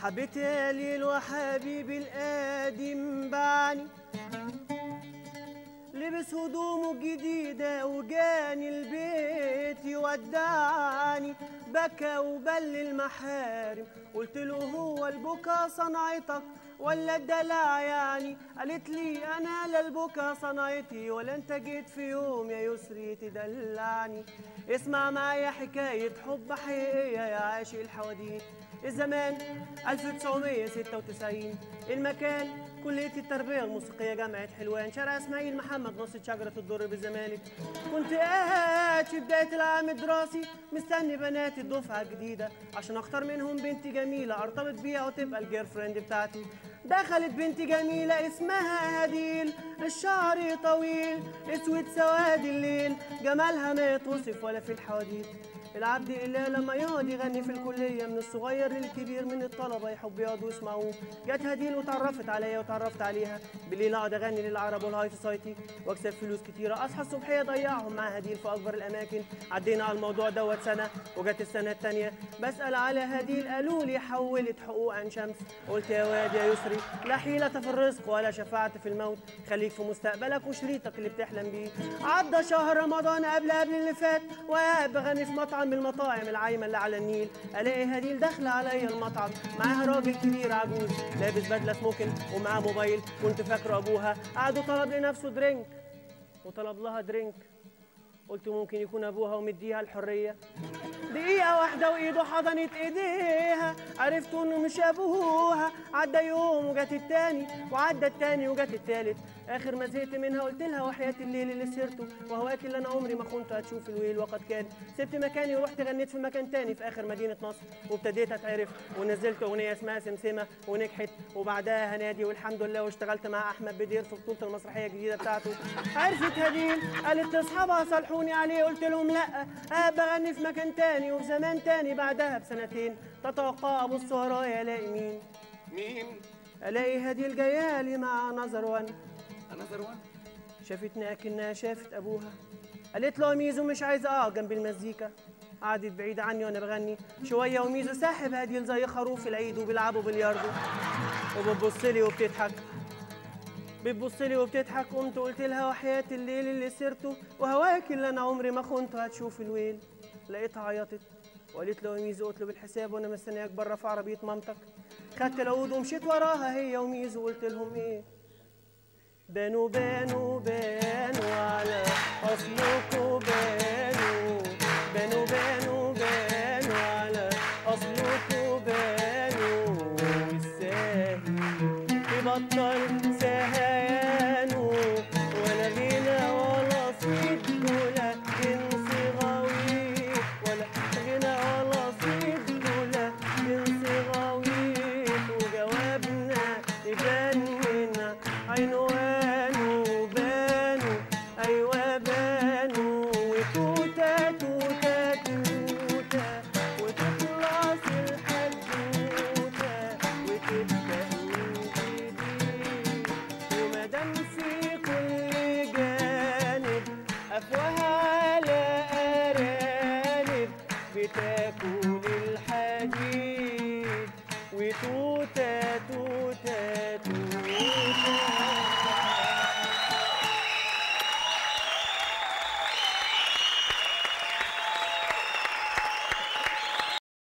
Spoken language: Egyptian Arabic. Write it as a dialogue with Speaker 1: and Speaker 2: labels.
Speaker 1: حبيت يا ليل وحبيبي القديم بعني لبس هدومه الجديدة وجاني البيت يودعني بكى وبل المحارم قلت له هو البكا صنعتك ولا الدلع يعني قالت لي انا لا البكا صنعتي ولا انت جيت في يوم يا يسري تدلعني اسمع معايا حكاية حب حقيقية يا عاشق الحواديت الزمان 1996 المكان كلية التربية الموسيقية جامعة حلوان شارع اسماعيل محمد نص شجرة الدر بالزمالك كنت قاعد في بداية العام الدراسي مستني بنات الدفعة الجديدة عشان اختار منهم بنت جميلة ارتبط بيها وتبقى الجير فريند بتاعتي دخلت بنت جميلة اسمها هديل الشعر طويل اسود سواد الليل جمالها ما يتوصف ولا في الحواديت العبد إلا لما يقعد يغني في الكلية من الصغير للكبير من الطلبة يحب يقعدوا يسمعوه جت هديل وتعرفت عليا وتعرفت عليها بالليل أقعد أغني للعرب والهاي سوسايتي وأكسب فلوس كتيرة أصحى الصبحية أضيعهم مع هديل في أكبر الأماكن عدينا على الموضوع دوت سنة وجت السنة التانية بسأل على هديل قالوا لي حولت حقوق عن شمس قلت يا واد يا يسري لا حيلة في الرزق ولا شفاعة في الموت خليك في مستقبلك وشريطك اللي بتحلم بيه عدى شهر رمضان قبل قبل اللي فات وقاعد بغني في مطعم من المطاعم العايمة اللي على النيل ألاقي هديل داخلة عليا المطعم معاها راجل كبير عجوز لابس بدلة سموكن ومعاه موبايل كنت فاكره أبوها قعد وطلب لنفسه درينك وطلب لها درينك قلت ممكن يكون ابوها ومديها الحريه دقيقه واحده وايده حضنت ايديها عرفت انه مش ابوها عدى يوم وجت التاني وعدى التاني وجت التالت اخر ما زهقت منها قلت لها وحياه الليل اللي سهرته وهواك اللي انا عمري ما كنت هتشوف الويل وقد كان سبت مكاني ورحت غنيت في مكان تاني في اخر مدينه نصر وابتديت اتعرف ونزلت اغنيه اسمها سمسمه ونجحت وبعدها هنادي والحمد لله واشتغلت مع احمد بدير في بطوله المسرحيه الجديده بتاعته عرفت هديل قالت لاصحابها صالحوني عليه قلت لهم لا أه بغني في مكان تاني وفي زمان تاني بعدها بسنتين تتوقع ابص ورايا الاقي مين
Speaker 2: مين؟
Speaker 1: الاقي هديل جايالي مع نظر وان
Speaker 2: انا ثروان
Speaker 1: شافتني اكنها شافت ابوها قالت له يا ميزو مش عايزه اقعد جنب المزيكا قعدت بعيدة عني وانا بغني شوية وميزو ساحب هديل زي خروف العيد وبيلعبوا بلياردو وبتبص لي وبتضحك بتبص لي وبتضحك قمت قلت لها وحياة الليل اللي سرته وهواك اللي انا عمري ما كنت هتشوف الويل لقيتها عيطت وقالت له يا ميزو اطلب الحساب وانا مستنياك بره في عربية مامتك خدت العود ومشيت وراها هي وميزو وقلت لهم ايه بانوا بانوا بانوا على أصلكوا بانوا بانوا بانوا بانوا على أصلكوا بانوا والساهي يبطل سهايا